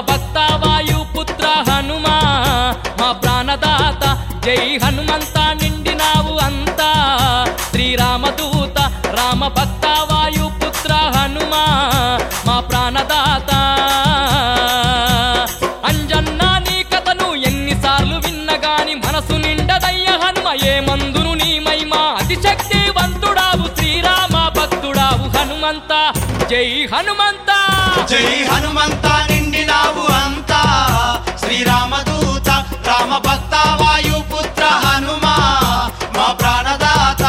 భక్త వాయుపుత్ర హనుమా మా ప్రాణదాత జై హనుమంత నిండినావు అంతా శ్రీరామదూత రామ భక్త వాయుపుత్ర హనుమా మా ప్రాణదాత అంజన్న నీ కథను ఎన్నిసార్లు విన్నగాని మనసు నిండదయ్య హనుమ ఏ మందును నీ మహిమ అతిశక్తివంతుడావు శ్రీరామ భక్తుడావు హనుమంత జై హనుమంత జై హనుమంత నిండినావు అంతా శ్రీరామదూత రామ భక్త వాయుపుత్ర హనుమా మా ప్రాణదాత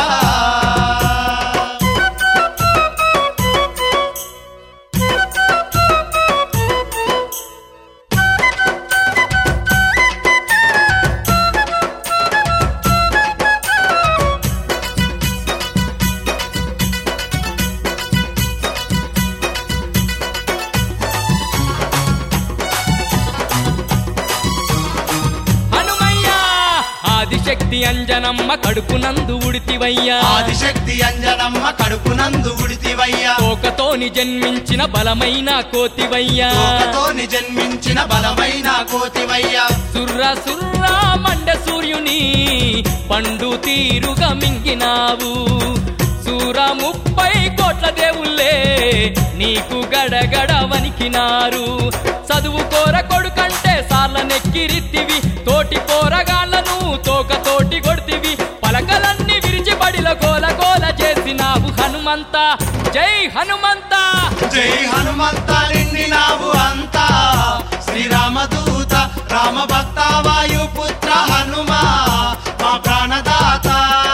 హనుమయ్య ఆదిశక్తి అంజనమ్మ కడుపునందు ఉడితివయ్యా ఆదిశక్తి అంజనమ్మ కడుపునందు ఉడితివయ్యా తోకతోని జన్మించిన బలమైన కోతివయ్యా తోకతోని జన్మించిన బలమైన కోతివయ్యా సుర్ర సుర్ర మండ సూర్యుని పండు తీరుగా మింగినావు సూర ముప్పై కోట్ల దేవుళ్ళే నీకు గడగడ వణికినారు చదువు కోర కొడుకంటే సార్ల నెక్కిరిత్తివి తోటి పోరగాళ్లను తోకతోటి కొడుతివి పలకలన్నీ విరిచి బడిల గోల గోల చేసినావు హనుమంత జై హనుమంత జై హనుమంత నిండినావు అంతా శ్రీరామదూత రామ భక్త వాయుపుత్ర హనుమా మా ప్రాణదాత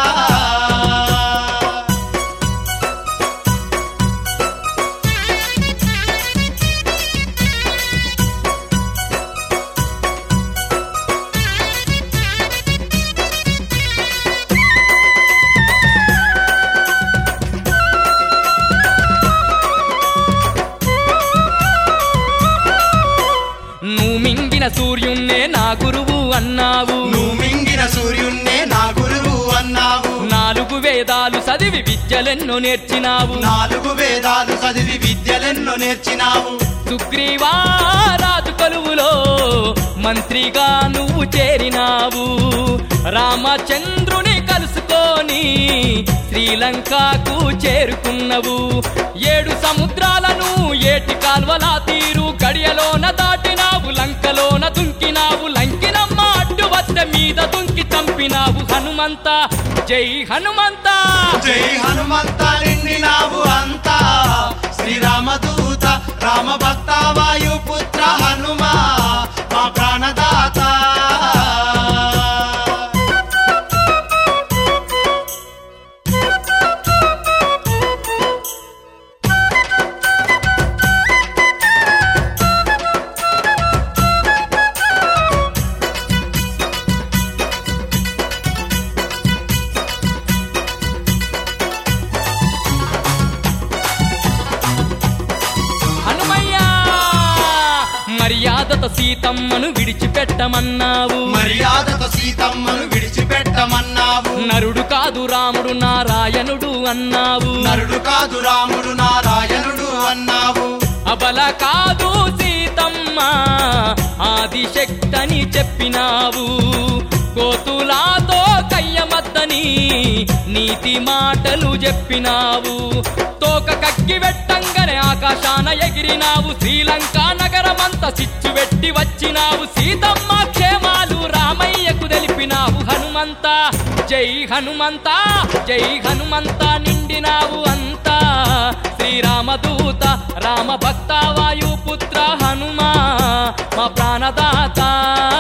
నువ్వు మింగిన సూర్యున్నే నా గురువు అన్నావు నువ్వు మింగిన సూర్యున్నే నా గురువు అన్నావు నాలుగు వేదాలు చదివి విద్యలెన్నో నేర్చినావు నాలుగు వేదాలు చదివి విద్యలెన్నో నేర్చినావు సుగ్రీవారాజు కొలువులో మంత్రిగా నువ్వు చేరినావు రామచంద్రుని కలుసుకొని శ్రీలంకకు చేరుకున్నవు ఏడు సముద్రాలను ఏటి కాల్వలా తీరు గడియలోన దాటినావు లంకలోన దుంకినావు లంకినమ్మ అడ్డు వస్తే మీద దుంకి చంపినావు హనుమంత జై హనుమంత జై హనుమంత నిండినావు అంతా శ్రీరామదూత రామ భక్త వాయుపుత్ర హనుమా మా ప్రాణదాత హనుమయ్య మర్యాదత సీతమ్మను విడిచిపెట్టమన్నావు మర్యాదతో సీతమ్మను విడిచిపెట్టమన్నావు నరుడు కాదు రాముడు నారాయణుడు అన్నావు నరుడు కాదు రాముడు నారాయణుడు అన్నావు అబల కాదు సీతమ్మ ఆదిశక్తని చెప్పినావు కోతులాతో కయ్యమద్దని నీతి మాటలు చెప్పినావు తోక కక్కి వెట్టంగనే ఆకాశాన ఎగిరినావు శ్రీలంక నగరమంతా సిచ్చు వెట్టి వచ్చినావు సీతమ్మ క్షేమాలు రామయ్యకు తెలిపినావు హనుమంత జై హనుమంత జై హనుమంత నిండినావు అంతా శ్రీరామదూత రామ భక్త వాయుపుత్ర హనుమా మా ప్రాణదాత